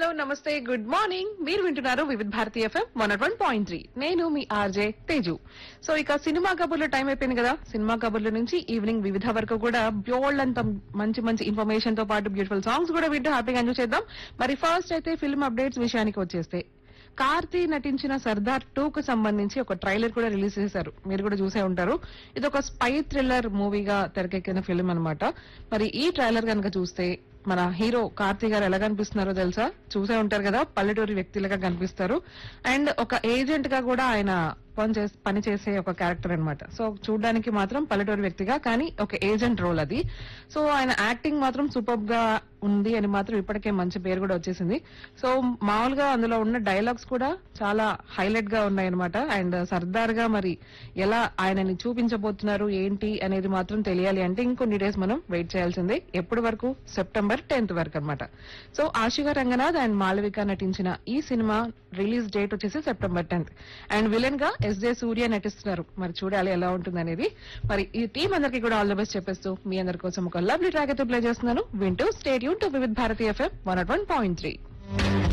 hello నమస్తే good morning మీరు వింటున్నారు Vividh Bharati FM one one point three నేను మీ ఆర్జే తేజు సో ఇక సినిమా కబుర్లు టైం అయిపోయింది కదా సినిమా కబుర్ల నుంచి ఈవినింగ్ వివిధ వరకు కూడా బ్యోల్డ్ అంత మంచి మంచి ఇన్ఫర్మేషన్ తో పాటు బ్యూటిఫుల్ సాంగ్స్ కూడా వింటూ హ్యాపీగా ఎంజాయ్ చేద్దాం మరి ఫస్ట్ అయితే ఫిల్మ్ అప్డేట్స్ విషయానికి వచ్చేస్తే కార్తీ నటించిన సర్దార్ టూ కు సంబంధించి ఒక ట్రైలర్ కూడా రిలీజ్ చేశారు మీరు కూడా చూసే ఉంటారు ఇది ఒక స్పై థ్రిల్లర్ మూవీగా తెరకెక్కిన ఫిల్మ్ అన్నమాట మరి ఈ ట్రైలర్ కనుక చూస్తే మన హీరో కార్తీ గారు ఎలా కనిపిస్తున్నారో తెలుసా చూసే ఉంటారు కదా పల్లెటూరి వ్యక్తులుగా కనిపిస్తారు అండ్ ఒక ఏజెంట్ గా కూడా ఆయన పని చేస్- పని చేసే ఒక క్యారెక్టర్ అన్నమాట సో చూడడానికి మాత్రం పల్లెటూరి వ్యక్తిగా కానీ ఒక ఏజెంట్ రోల్ అది సో ఆయన యాక్టింగ్ మాత్రం సూపర్ గా ఉంది అని మాత్రం ఇప్పటికే మంచి పేరు కూడా వచ్చేసింది సో మామూలుగా అందులో ఉన్న డైలాగ్స్ కూడా చాలా హైలైట్ గా ఉన్నాయి అనమాట అండ్ సర్దార్ గా మరి ఎలా ఆయనని చూపించబోతున్నారు ఏంటి అనేది మాత్రం తెలియాలి అంటే ఇంకొన్ని డేస్ మనం వెయిట్ చేయాల్సిందే ఎప్పటి వరకు సెప్టెంబర్ టెన్త్ వరకు అన్నమాట సో ఆశిగా రంగనాథ్ అండ్ మాళవిక నటించిన ఈ సినిమా రిలీజ్ డేట్ వచ్చేసి సెప్టెంబర్ టెన్త్ అండ్ విలన్ గా ఎస్ జే సూర్య నటిస్తున్నారు మరి చూడాలి ఎలా ఉంటుంది అనేది మరి ఈ టీం అందరికీ కూడా ఆల్ ద బెస్ట్ చెప్పేస్తూ మీ అందరి కోసం ఒక లవ్లీ ట్రాక్ అయితే ప్లే చేస్తున్నాను వింటూ stay tuned to Vividh Bharati FM one one point three